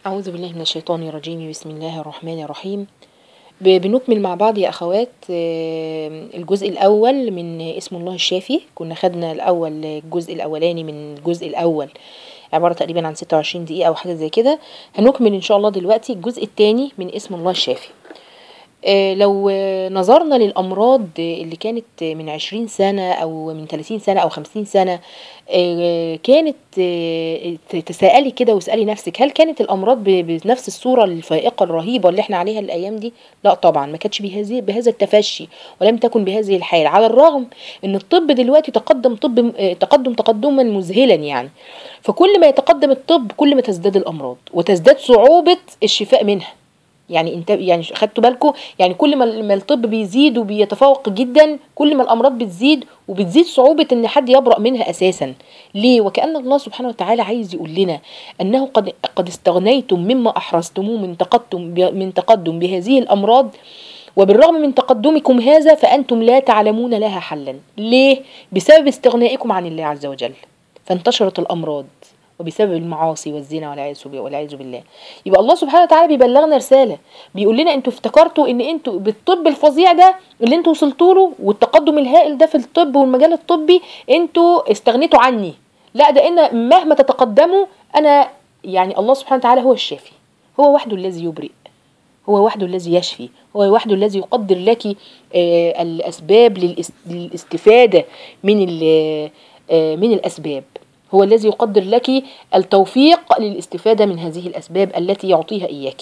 أعوذ بالله من الشيطان الرجيم بسم الله الرحمن الرحيم ب- بنكمل مع بعض يا أخوات آه، الجزء الأول من اسم الله الشافي كنا خدنا الأول الجزء الأولاني من الجزء الأول عبارة تقريبا عن 26 دقيقة أو حاجة زي كده هنكمل إن شاء الله دلوقتي الجزء الثاني من اسم الله الشافي آه، لو آه، نظرنا للأمراض آه، اللي كانت آه، من 20 سنة أو من 30 سنة أو 50 سنة آه، كانت آه، تسألي كده واسألي نفسك هل كانت الأمراض ب- بنفس الصورة الفائقة الرهيبة اللي احنا عليها الأيام دي؟ لا طبعا ما كانتش بهذه بهذا التفشي ولم تكن بهذه الحال على الرغم ان الطب دلوقتي تقدم طب آه، تقدم تقدما مذهلا يعني فكل ما يتقدم الطب كل ما تزداد الأمراض وتزداد صعوبة الشفاء منها يعني انت يعني خدتوا بالكم يعني كل ما ما الطب بيزيد وبيتفوق جدا كل ما الامراض بتزيد وبتزيد صعوبه ان حد يبرأ منها اساسا ليه وكأن الله سبحانه وتعالى عايز يقول لنا انه قد قد استغنيتم مما احرزتموه من تقدم ب- من تقدم بهذه الامراض وبالرغم من تقدمكم هذا فانتم لا تعلمون لها حلا ليه بسبب استغنائكم عن الله عز وجل فانتشرت الامراض وبسبب المعاصي والزنا والعياذ بالله- والعياذ بالله يبقى الله سبحانه وتعالى بيبلغنا رساله بيقول لنا انتوا افتكرتوا ان انتوا بالطب الفظيع ده اللي انتوا وصلتوا له والتقدم الهائل ده في الطب والمجال الطبي انتوا استغنيتوا عني لا ده ان مهما تتقدموا انا يعني الله سبحانه وتعالى هو الشافي هو وحده الذي يبرئ هو وحده الذي يشفي هو وحده الذي يقدر لك آه، الأسباب للإس- للاستفادة من ال- آه، من الأسباب هو الذي يقدر لك التوفيق للاستفادة من هذه الأسباب التي يعطيها إياك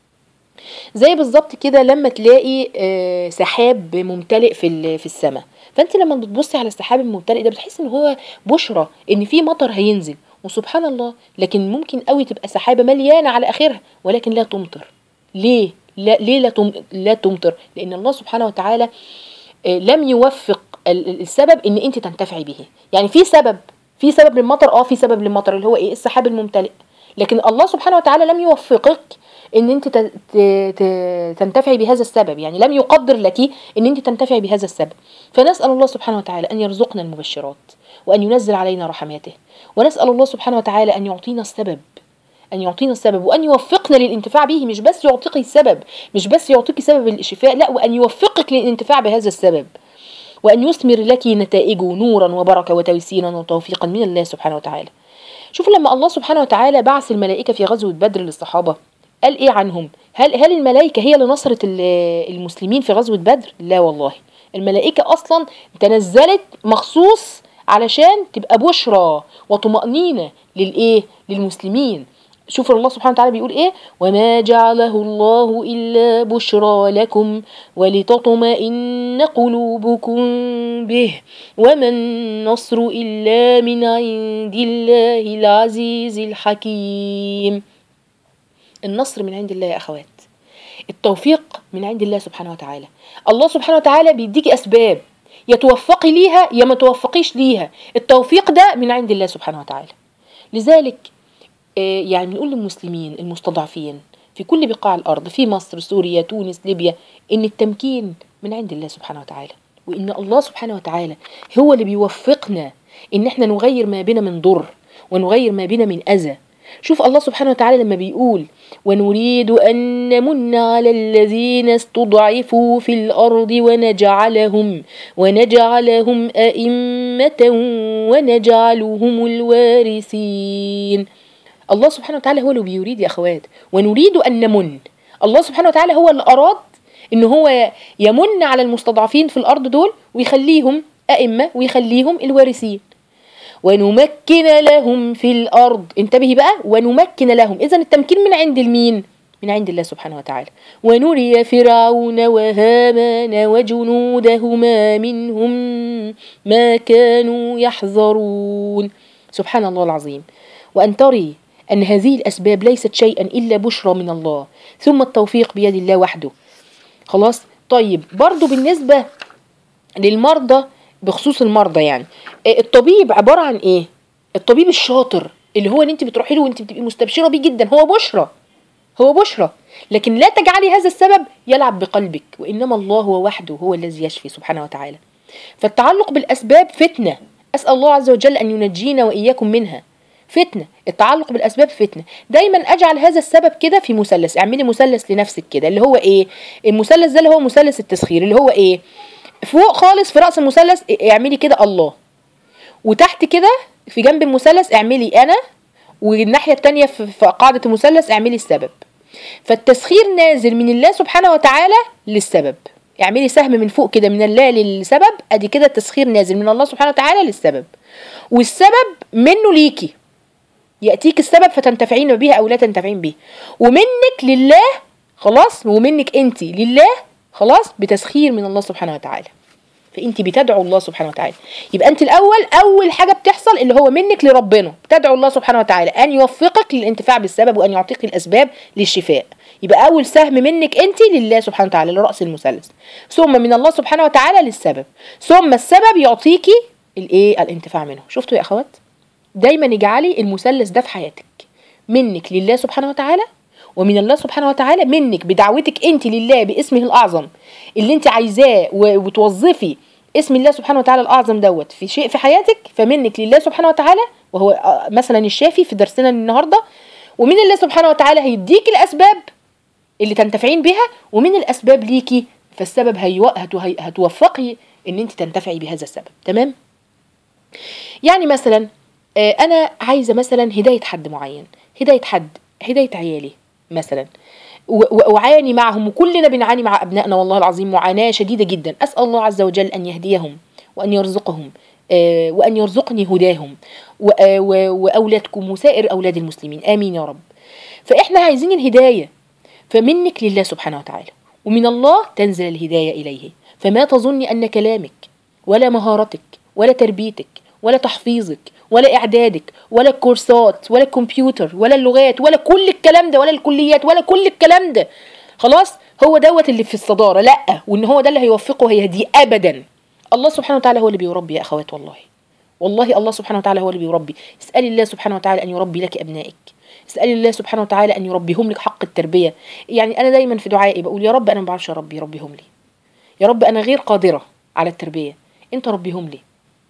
زي بالظبط كده لما تلاقي آه، سحاب ممتلئ في ال- في السماء فانت لما بتبصي على السحاب الممتلئ ده بتحس ان هو بشرى ان في مطر هينزل وسبحان الله لكن ممكن قوي تبقى سحابه مليانه على اخرها ولكن لا تمطر ليه لا ليه لا تم لا تمطر لان الله سبحانه وتعالى آه، لم يوفق ال- ال- السبب ان انت تنتفعي به يعني في سبب في سبب للمطر اه في سبب للمطر اللي هو ايه السحاب الممتلئ لكن الله سبحانه وتعالى لم يوفقك ان انت ت- ت- ت- تنتفعي بهذا السبب يعني لم يقدر لك ان انت تنتفعي بهذا السبب فنسال الله سبحانه وتعالى ان يرزقنا المبشرات وان ينزل علينا رحماته ونسال الله سبحانه وتعالى ان يعطينا السبب ان يعطينا السبب وان يوفقنا للانتفاع به مش بس يعطيك السبب مش بس يعطيك سبب الشفاء لا وان يوفقك للانتفاع بهذا السبب وأن يثمر لك نتائجه نورا وبركة وتيسيرا وتوفيقا من الله سبحانه وتعالى شوف لما الله سبحانه وتعالى بعث الملائكة في غزوة بدر للصحابة قال إيه عنهم هل, هل الملائكة هي اللي نصرت ال- المسلمين في غزوة بدر لا والله الملائكة أصلا تنزلت مخصوص علشان تبقى بشرى وطمأنينة للإيه للمسلمين شوف الله سبحانه وتعالى بيقول ايه وما جعله الله الا بشرى لكم ولتطمئن قلوبكم به وما النصر الا من عند الله العزيز الحكيم النصر من عند الله يا اخوات التوفيق من عند الله سبحانه وتعالى الله سبحانه وتعالى بيديكي اسباب يا توفقي ليها يا ما توفقيش ليها التوفيق ده من عند الله سبحانه وتعالى لذلك آه، يعني نقول للمسلمين المستضعفين في كل بقاع الأرض في مصر سوريا تونس ليبيا إن التمكين من عند الله سبحانه وتعالى وإن الله سبحانه وتعالى هو اللي بيوفقنا إن إحنا نغير ما بنا من ضر ونغير ما بنا من أذى شوف الله سبحانه وتعالى لما بيقول ونريد أن نمن على الذين استضعفوا في الأرض ونجعلهم ونجعلهم أئمة ونجعلهم الوارثين الله سبحانه وتعالى هو اللي بيريد يا اخوات ونريد ان نمن الله سبحانه وتعالى هو اللي اراد ان هو يمن على المستضعفين في الارض دول ويخليهم ائمه ويخليهم الوارثين ونمكن لهم في الارض انتبهي بقى ونمكن لهم اذا التمكين من عند المين من عند الله سبحانه وتعالى ونري فرعون وهامان وجنودهما منهم ما كانوا يحذرون سبحان الله العظيم وأن تري أن هذه الأسباب ليست شيئا إلا بشرى من الله ثم التوفيق بيد الله وحده خلاص طيب برضو بالنسبة للمرضى بخصوص المرضى يعني آه، الطبيب عبارة عن إيه الطبيب الشاطر اللي هو اللي انت بتروحي له وانت بتبقي مستبشرة بيه جدا هو بشرى هو بشرى لكن لا تجعلي هذا السبب يلعب بقلبك وإنما الله هو وحده هو الذي يشفي سبحانه وتعالى فالتعلق بالأسباب فتنة أسأل الله عز وجل أن ينجينا وإياكم منها فتنه التعلق بالاسباب فتنه دايما اجعل هذا السبب كده في مثلث اعملي مثلث لنفسك كده اللي هو ايه المثلث ده اللي هو مثلث التسخير اللي هو ايه فوق خالص في راس المثلث اعملي كده الله وتحت كده في جنب المثلث اعملي انا والناحيه التانية في في قاعده المثلث اعملي السبب فالتسخير نازل من الله سبحانه وتعالى للسبب اعملي سهم من فوق كده من الله للسبب ادي كده التسخير نازل من الله سبحانه وتعالى للسبب والسبب منه ليكي ياتيك السبب فتنتفعين به او لا تنتفعين به ومنك لله خلاص ومنك انت لله خلاص بتسخير من الله سبحانه وتعالى فانت بتدعو الله سبحانه وتعالى يبقى انت الاول اول حاجه بتحصل اللي هو منك لربنا بتدعو الله سبحانه وتعالى ان يوفقك للانتفاع بالسبب وان يعطيك الاسباب للشفاء يبقى اول سهم منك انت لله سبحانه وتعالى لراس المثلث ثم من الله سبحانه وتعالى للسبب ثم السبب يعطيكي الايه الانتفاع منه شفتوا يا اخوات دايما اجعلي المثلث ده في حياتك منك لله سبحانه وتعالى ومن الله سبحانه وتعالى منك بدعوتك انت لله باسمه الاعظم اللي انت عايزاه و- وتوظفي اسم الله سبحانه وتعالى الاعظم دوت في شيء في حياتك فمنك لله سبحانه وتعالى وهو آه، مثلا الشافي في درسنا النهارده ومن الله سبحانه وتعالى هيديك الاسباب اللي تنتفعين بها ومن الاسباب ليكي فالسبب هيو... هتو... هي- هتوفقي ان انت تنتفعي بهذا السبب تمام يعني مثلا آه، انا عايزه مثلا هدايه حد معين هدايه حد هدايه عيالي مثلا و- و- واعاني معهم وكلنا بنعاني مع ابنائنا والله العظيم معاناه شديده جدا اسال الله عز وجل ان يهديهم وان يرزقهم آه، وان يرزقني هداهم و- آه، و- واولادكم وسائر اولاد المسلمين امين يا رب فاحنا عايزين الهدايه فمنك لله سبحانه وتعالى ومن الله تنزل الهدايه اليه فما تظني ان كلامك ولا مهارتك ولا تربيتك ولا تحفيظك ولا اعدادك ولا الكورسات ولا الكمبيوتر ولا اللغات ولا كل الكلام ده ولا الكليات ولا كل الكلام ده خلاص هو دوت اللي في الصداره لا وان هو ده اللي هيوفقه وهيهديه ابدا الله سبحانه وتعالى هو اللي بيربي يا اخوات والله والله الله سبحانه وتعالى هو اللي بيربي اسالي الله سبحانه وتعالى ان يربي لك ابنائك اسالي الله سبحانه وتعالى ان يربيهم لك حق التربيه يعني انا دايما في دعائي بقول يا رب انا ما بعرفش اربي ربيهم لي يا رب انا غير قادره على التربيه انت ربيهم لي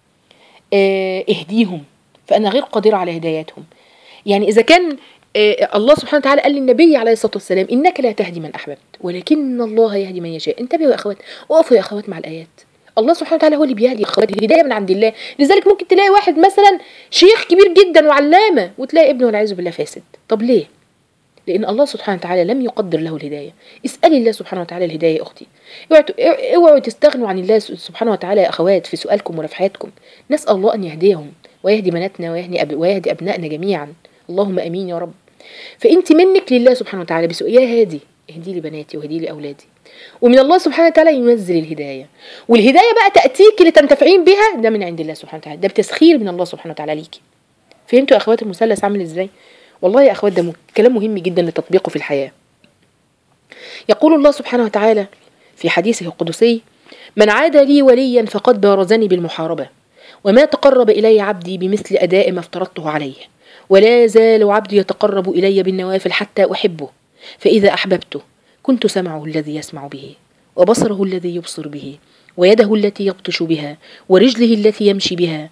آه، اهديهم فانا غير قادره على هدايتهم يعني اذا كان آه، الله سبحانه وتعالى قال للنبي عليه الصلاه والسلام انك لا تهدي من احببت ولكن الله يهدي من يشاء انتبهوا يا اخوات اقفوا يا اخوات مع الايات الله سبحانه وتعالى هو اللي بيهدي اخوات الهدايه من عند الله لذلك ممكن تلاقي واحد مثلا شيخ كبير جدا وعلامه وتلاقي ابنه والعياذ بالله فاسد طب ليه لان الله سبحانه وتعالى لم يقدر له الهدايه اسالي الله سبحانه وتعالى الهدايه يا اختي اوعوا ت- اوعوا تستغنوا عن الله سبحانه وتعالى يا اخوات في سؤالكم ولا في حياتكم نسال الله ان يهديهم ويهدي بناتنا ويهدي أب... ويهدي ابنائنا جميعا اللهم امين يا رب فانت منك لله سبحانه وتعالى بسؤال يا هادي اهدي لي بناتي واهدي لي اولادي ومن الله سبحانه وتعالى ينزل الهدايه والهدايه بقى تاتيك لتنتفعين بها ده من عند الله سبحانه وتعالى ده بتسخير من الله سبحانه وتعالى ليكي فهمتوا يا اخوات المثلث عامل ازاي والله يا اخوات ده م- كلام مهم جدا لتطبيقه في الحياه يقول الله سبحانه وتعالى في حديثه القدسي من عاد لي وليا فقد بارزني بالمحاربه وما تقرب الي عبدي بمثل اداء ما افترضته عليه ولا يزال عبدي يتقرب الي بالنوافل حتى احبه فاذا احببته كنت سمعه الذي يسمع به وبصره الذي يبصر به ويده التي يبطش بها ورجله التي يمشي بها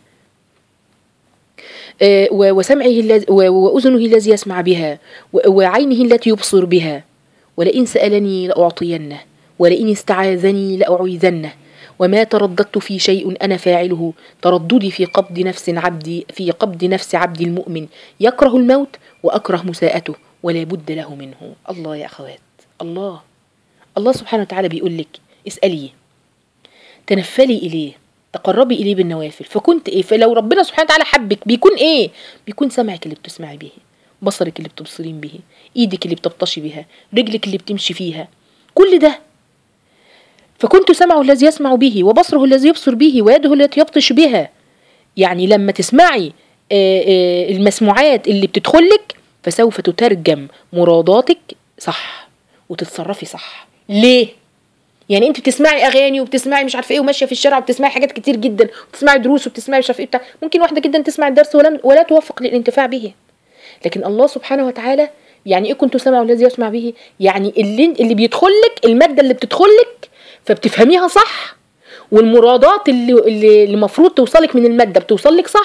آه، و- وسمعه الذي و- وأذنه الذي يسمع بها و- وعينه التي يبصر بها ولئن سألني لأعطينه ولئن استعاذني لأعيذنه وما ترددت في شيء أنا فاعله ترددي في قبض نفس عبدي في قبض نفس عبدي المؤمن يكره الموت وأكره مساءته ولا بد له منه الله يا أخوات الله الله سبحانه وتعالى بيقول لك اسأليه تنفلي إليه تقربي إليه بالنوافل فكنت إيه فلو ربنا سبحانه وتعالى حبك بيكون إيه بيكون سمعك اللي بتسمعي به بصرك اللي بتبصرين به إيدك اللي بتبطشي بها رجلك اللي بتمشي فيها كل ده فكنت سمعه الذي يسمع به وبصره الذي يبصر به ويده التي يبطش بها يعني لما تسمعي آه، آه، المسموعات اللي بتدخلك فسوف تترجم مراداتك صح وتتصرفي صح ليه يعني انت بتسمعي اغاني وبتسمعي مش عارفه ايه وماشيه في الشارع وبتسمعي حاجات كتير جدا وبتسمعي دروس وبتسمعي مش عارفه ايه بتاع ممكن واحده جدا تسمع الدرس ولا ولا توفق للانتفاع به لكن الله سبحانه وتعالى يعني ايه كنت سمع الذي يسمع به يعني اللي اللي بيدخلك الماده اللي بتدخلك فبتفهميها صح والمرادات اللي اللي المفروض توصلك من الماده بتوصلك صح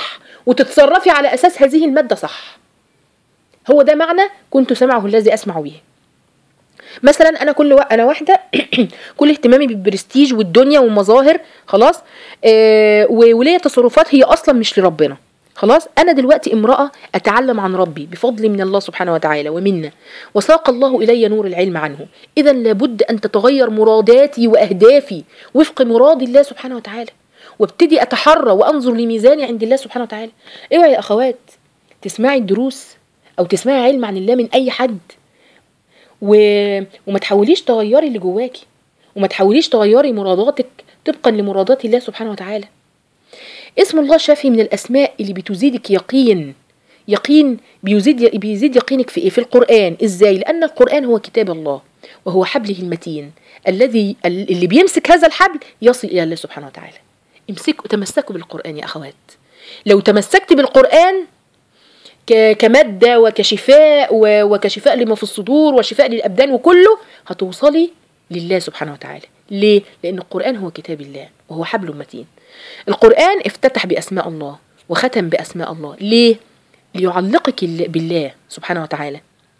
وتتصرفي على اساس هذه الماده صح هو ده معنى كنت سمعه الذي اسمع به مثلا انا كل و... انا واحده كل اهتمامي بالبرستيج والدنيا والمظاهر خلاص آه و- وليا تصرفات هي اصلا مش لربنا خلاص انا دلوقتي امراه اتعلم عن ربي بفضل من الله سبحانه وتعالى ومنا وساق الله الي نور العلم عنه اذا لابد ان تتغير مراداتي واهدافي وفق مراد الله سبحانه وتعالى وابتدي اتحرى وانظر لميزاني عند الله سبحانه وتعالى اوعي يا اخوات تسمعي الدروس او تسمعي علم عن الله من اي حد و... وما تحاوليش تغيري اللي جواكي وما تحاوليش تغيري مراداتك طبقا لمرادات الله سبحانه وتعالى اسم الله الشافي من الاسماء اللي بتزيدك يقين يقين بيزيد بيزيد يقينك في ايه في القران ازاي لان القران هو كتاب الله وهو حبله المتين الذي اللي بيمسك هذا الحبل يصل الى الله سبحانه وتعالى امسكوا تمسكوا بالقران يا اخوات لو تمسكت بالقران ك- كمادة وكشفاء و- وكشفاء لما في الصدور وشفاء للأبدان وكله هتوصلي لله سبحانه وتعالى ليه؟ لأن القرآن هو كتاب الله وهو حبل متين القرآن افتتح بأسماء الله وختم بأسماء الله ليه؟ ليعلقك ال- بالله سبحانه وتعالى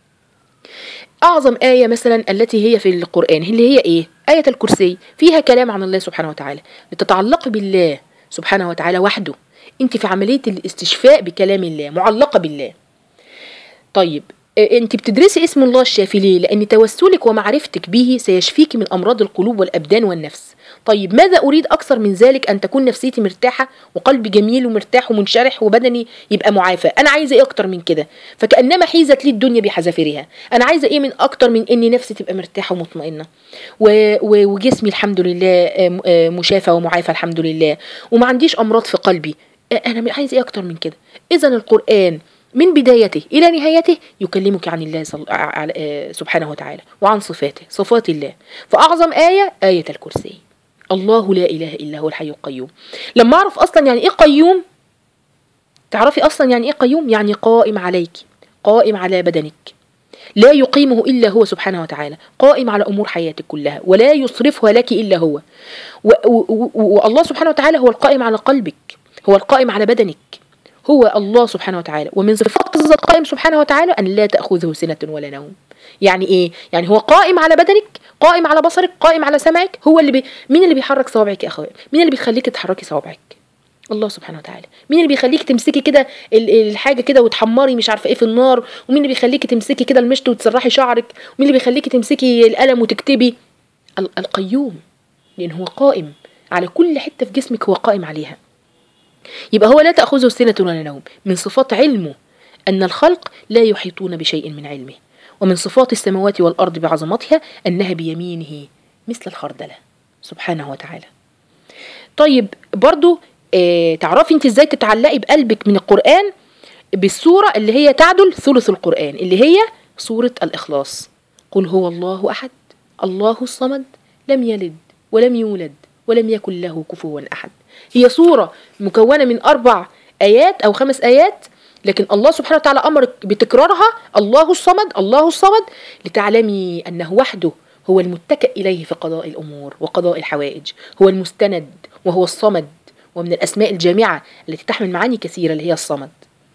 أعظم آية مثلا التي هي في القرآن اللي هي إيه؟ آية الكرسي فيها كلام عن الله سبحانه وتعالى لتتعلقي بالله سبحانه وتعالى وحده أنت في عملية الاستشفاء بكلام الله معلقة بالله طيب آه، انت بتدرسي اسم الله الشافي ليه لان توسلك ومعرفتك به سيشفيك من امراض القلوب والابدان والنفس طيب ماذا اريد اكثر من ذلك ان تكون نفسيتي مرتاحه وقلبي جميل ومرتاح ومنشرح وبدني يبقى معافى انا عايزه ايه اكتر من كده فكانما حيزت لي الدنيا بحذافيرها انا عايزه ايه من اكتر من ان نفسي تبقى مرتاحه ومطمئنه و... و... وجسمي الحمد لله آه، آه، مشافى ومعافى الحمد لله وما عنديش امراض في قلبي آه، انا عايزه ايه اكتر من كده اذا القران من بدايته إلى نهايته يكلمك عن الله صل... ع- آه، سبحانه وتعالى وعن صفاته صفات الله فأعظم آية آية الكرسي الله لا إله إلا هو الحي القيوم لما أعرف أصلا يعني إيه قيوم تعرفي أصلا يعني إيه قيوم يعني قائم عليك قائم على بدنك لا يقيمه إلا هو سبحانه وتعالى قائم على أمور حياتك كلها ولا يصرفها لك إلا هو و- و- و- والله سبحانه وتعالى هو القائم على قلبك هو القائم على بدنك هو الله سبحانه وتعالى ومن صفات الله القائم سبحانه وتعالى أن لا تأخذه سنة ولا نوم يعني إيه؟ يعني هو قائم على بدنك قائم على بصرك قائم على سمعك هو اللي بي... مين اللي بيحرك صوابعك يا أخويا مين اللي بيخليك تحركي صوابعك الله سبحانه وتعالى مين اللي بيخليك تمسكي كده ال- الحاجه كده وتحمري مش عارفه ايه في النار ومين اللي بيخليكي تمسكي كده المشط وتسرحي شعرك ومين اللي بيخليكي تمسكي القلم وتكتبي ال- القيوم لان هو قائم على كل حته في جسمك هو قائم عليها يبقى هو لا تأخذه سنة ولا نوم من صفات علمه أن الخلق لا يحيطون بشيء من علمه ومن صفات السماوات والأرض بعظمتها أنها بيمينه مثل الخردلة سبحانه وتعالى طيب برضو آه تعرفي انت ازاي تتعلقي بقلبك من القرآن بالسورة اللي هي تعدل ثلث القرآن اللي هي سورة الإخلاص قل هو الله أحد الله الصمد لم يلد ولم يولد ولم يكن له كفوا أحد هي سورة مكونة من أربع آيات أو خمس آيات لكن الله سبحانه وتعالى أمرك بتكرارها الله الصمد الله الصمد لتعلمي أنه وحده هو المتكئ إليه في قضاء الأمور وقضاء الحوائج هو المستند وهو الصمد ومن الأسماء الجامعة التي تحمل معاني كثيرة اللي هي الصمد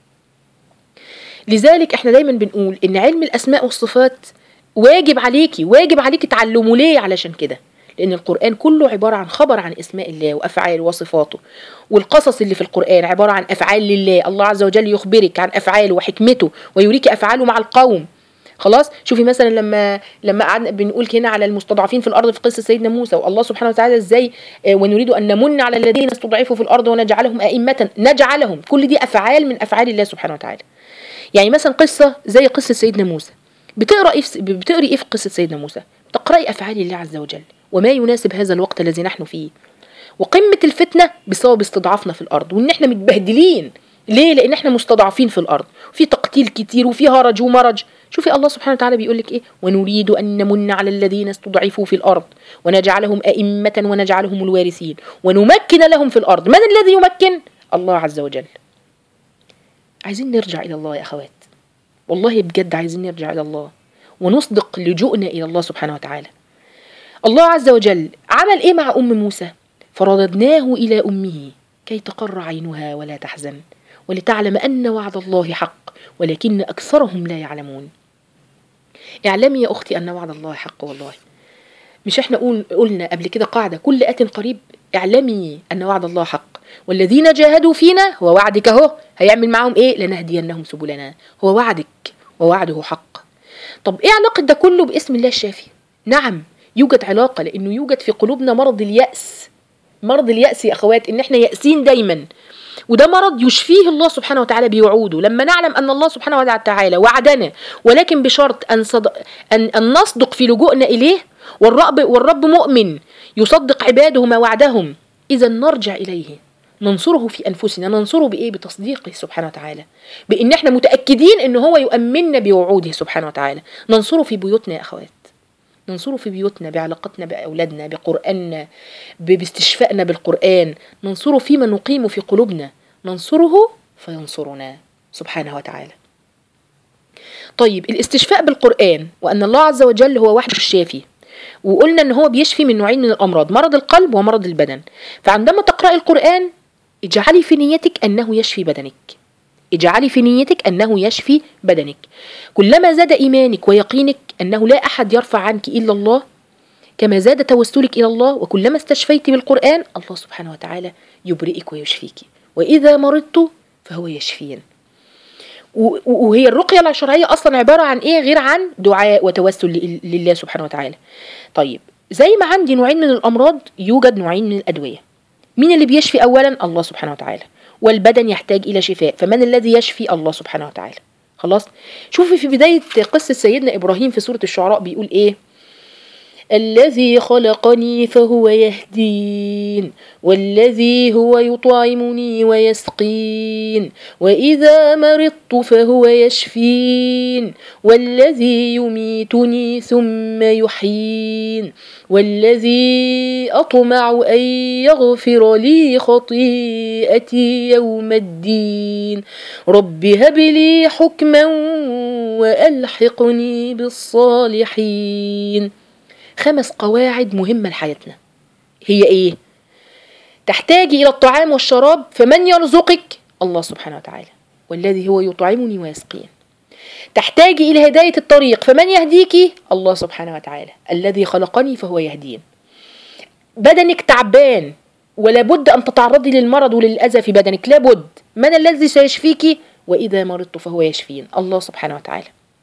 لذلك احنا دايما بنقول ان علم الاسماء والصفات واجب عليكي واجب عليكي تعلمه ليه علشان كده لان القران كله عباره عن خبر عن اسماء الله وافعاله وصفاته والقصص اللي في القران عباره عن افعال لله الله عز وجل يخبرك عن افعاله وحكمته ويريك افعاله مع القوم خلاص شوفي مثلا لما لما قعدنا بنقول هنا على المستضعفين في الارض في قصه سيدنا موسى والله سبحانه وتعالى ازاي آه، ونريد ان نمن على الذين استضعفوا في الارض ونجعلهم ائمه نجعلهم كل دي افعال من افعال الله سبحانه وتعالى يعني مثلا قصه زي قصه سيدنا موسى بتقرا ايه في بتقري ايه في قصه سيدنا موسى تقراي افعال الله عز وجل وما يناسب هذا الوقت الذي نحن فيه وقمه الفتنه بسبب استضعافنا في الارض وان احنا متبهدلين ليه لان احنا مستضعفين في الارض في تقتيل كتير وفي هرج ومرج شوفي الله سبحانه وتعالى بيقول لك ايه ونريد ان نمن على الذين استضعفوا في الارض ونجعلهم ائمه ونجعلهم الوارثين ونمكن لهم في الارض من الذي يمكن الله عز وجل عايزين نرجع الى الله يا اخوات والله بجد عايزين نرجع الى الله ونصدق لجوءنا الى الله سبحانه وتعالى الله عز وجل عمل ايه مع ام موسى فرددناه الى امه كي تقر عينها ولا تحزن ولتعلم أن وعد الله حق ولكن أكثرهم لا يعلمون اعلمي يا أختي أن وعد الله حق والله مش احنا قول قلنا قبل كده قاعدة كل آت قريب اعلمي أن وعد الله حق والذين جاهدوا فينا هو وعدك اهو هيعمل معاهم ايه لنهدينهم سبلنا هو وعدك ووعده حق طب ايه علاقة ده كله باسم الله الشافي نعم يوجد علاقة لأنه يوجد في قلوبنا مرض اليأس مرض اليأس يا أخوات إن إحنا يأسين دايما وده مرض يشفيه الله سبحانه وتعالى بوعوده لما نعلم أن الله سبحانه وتعالى وعدنا ولكن بشرط أن, صدق أن, أن نصدق في لجوءنا إليه والرب, والرب مؤمن يصدق عباده ما وعدهم إذا نرجع إليه ننصره في أنفسنا ننصره بإيه بتصديقه سبحانه وتعالى بإن إحنا متأكدين إن هو يؤمننا بوعوده سبحانه وتعالى ننصره في بيوتنا يا أخوات ننصره في بيوتنا بعلاقتنا بأولادنا بقرآننا باستشفائنا بالقرآن ننصره فيما نقيم في قلوبنا ننصره فينصرنا سبحانه وتعالى طيب الاستشفاء بالقرآن وأن الله عز وجل هو وحده الشافي وقلنا ان هو بيشفي من نوعين من الامراض مرض القلب ومرض البدن فعندما تقرأي القرآن اجعلي في نيتك انه يشفي بدنك اجعلي في نيتك انه يشفي بدنك كلما زاد ايمانك ويقينك انه لا احد يرفع عنك الا الله كما زاد توسلك الى الله وكلما استشفيت بالقران الله سبحانه وتعالى يبرئك ويشفيك واذا مرضت فهو يشفين وهي الرقية الشرعية أصلا عبارة عن إيه غير عن دعاء وتوسل لله سبحانه وتعالى طيب زي ما عندي نوعين من الأمراض يوجد نوعين من الأدوية مين اللي بيشفي أولا الله سبحانه وتعالى والبدن يحتاج إلى شفاء فمن الذي يشفي الله سبحانه وتعالى خلاص شوفي في بداية قصة سيدنا إبراهيم في سورة الشعراء بيقول إيه الذي خلقني فهو يهدين والذي هو يطعمني ويسقين واذا مرضت فهو يشفين والذي يميتني ثم يحيين والذي اطمع ان يغفر لي خطيئتي يوم الدين رب هب لي حكما والحقني بالصالحين خمس قواعد مهمة لحياتنا هي ايه تحتاجي الى الطعام والشراب فمن يرزقك الله سبحانه وتعالى والذي هو يطعمني ويسقين تحتاجي الى هداية الطريق فمن يهديك الله سبحانه وتعالى الذي خلقني فهو يهدين بدنك تعبان ولا بد ان تتعرضي للمرض وللاذى في بدنك لابد من الذي سيشفيك واذا مرضت فهو يشفين الله سبحانه وتعالى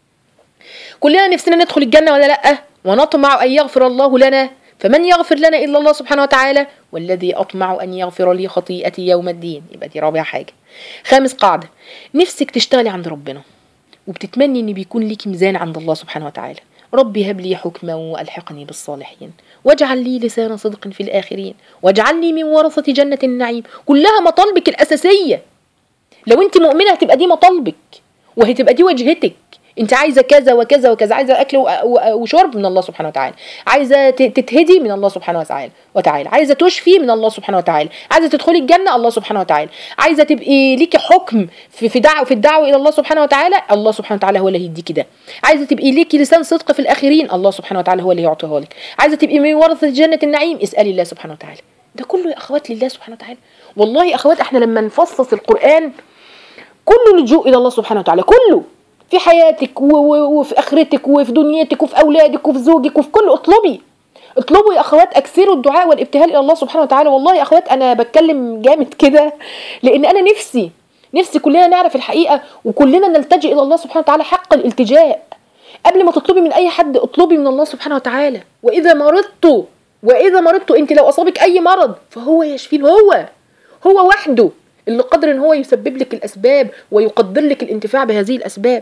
كلنا نفسنا ندخل الجنه ولا لا ونطمع أن يغفر الله لنا فمن يغفر لنا إلا الله سبحانه وتعالى والذي أطمع أن يغفر لي خطيئتي يوم الدين يبقى دي رابع حاجة خامس قاعدة نفسك تشتغلي عند ربنا وبتتمني ان بيكون ليك ميزان عند الله سبحانه وتعالى ربي هب لي حكما والحقني بالصالحين واجعل لي لسان صدق في الاخرين واجعلني من ورثه جنه النعيم كلها مطالبك الاساسيه لو انت مؤمنه هتبقى دي مطالبك وهتبقى دي وجهتك انت عايزه كذا وكذا وكذا عايزه اكل وشرب من الله سبحانه وتعالى عايزه تتهدي من الله سبحانه وتعالى وتعالى عايزه تشفي من الله سبحانه وتعالى عايزه تدخلي الجنه الله سبحانه وتعالى عايزه تبقي ليكي حكم في في دعوه في الدعوه الى الله سبحانه وتعالى الله سبحانه وتعالى هو اللي هيديكي ده عايزه تبقي ليكي لسان صدق في الاخرين الله سبحانه وتعالى هو اللي يعطيها لك عايزه تبقي من ورثه جنه النعيم اسالي الله سبحانه وتعالى ده كله يا اخوات لله سبحانه وتعالى والله يا اخوات احنا لما نفصص القران كله لجوء الى الله سبحانه وتعالى كله في حياتك وفي اخرتك وفي دنيتك وفي اولادك وفي زوجك وفي كل اطلبي اطلبوا يا اخوات اكثروا الدعاء والابتهال الى الله سبحانه وتعالى والله يا اخوات انا بتكلم جامد كده لان انا نفسي نفسي كلنا نعرف الحقيقه وكلنا نلتجئ الى الله سبحانه وتعالى حق الالتجاء قبل ما تطلبي من اي حد اطلبي من الله سبحانه وتعالى واذا مرضت واذا مرضت انت لو اصابك اي مرض فهو يشفين هو هو وحده اللي قادر ان هو يسبب لك الاسباب ويقدر لك الانتفاع بهذه الاسباب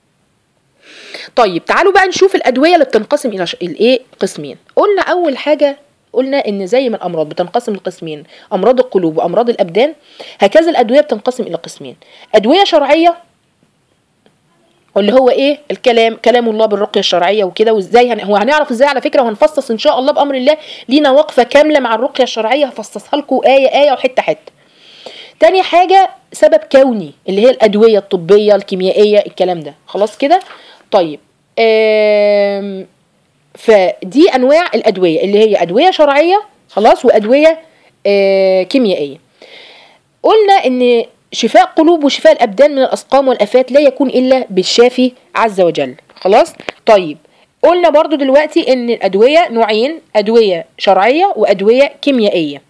طيب تعالوا بقى نشوف الادويه اللي بتنقسم الى الايه قسمين قلنا اول حاجه قلنا ان زي ما الامراض بتنقسم لقسمين امراض القلوب وامراض الابدان هكذا الادويه بتنقسم الى قسمين ادويه شرعيه واللي هو ايه الكلام كلام الله بالرقيه الشرعيه وكده وازاي هن... هو هنعرف ازاي على فكره وهنفصص ان شاء الله بامر الله لينا وقفه كامله مع الرقيه الشرعيه هفصصها لكم ايه ايه وحته حته تاني حاجة سبب كوني اللي هي الأدوية الطبية الكيميائية الكلام ده خلاص كده طيب فدي أنواع الأدوية اللي هي أدوية شرعية خلاص وأدوية كيميائية قلنا إن شفاء قلوب وشفاء الابدان من الاسقام والافات لا يكون الا بالشافي عز وجل خلاص طيب قلنا برضو دلوقتي ان الادويه نوعين ادويه شرعيه وادويه كيميائيه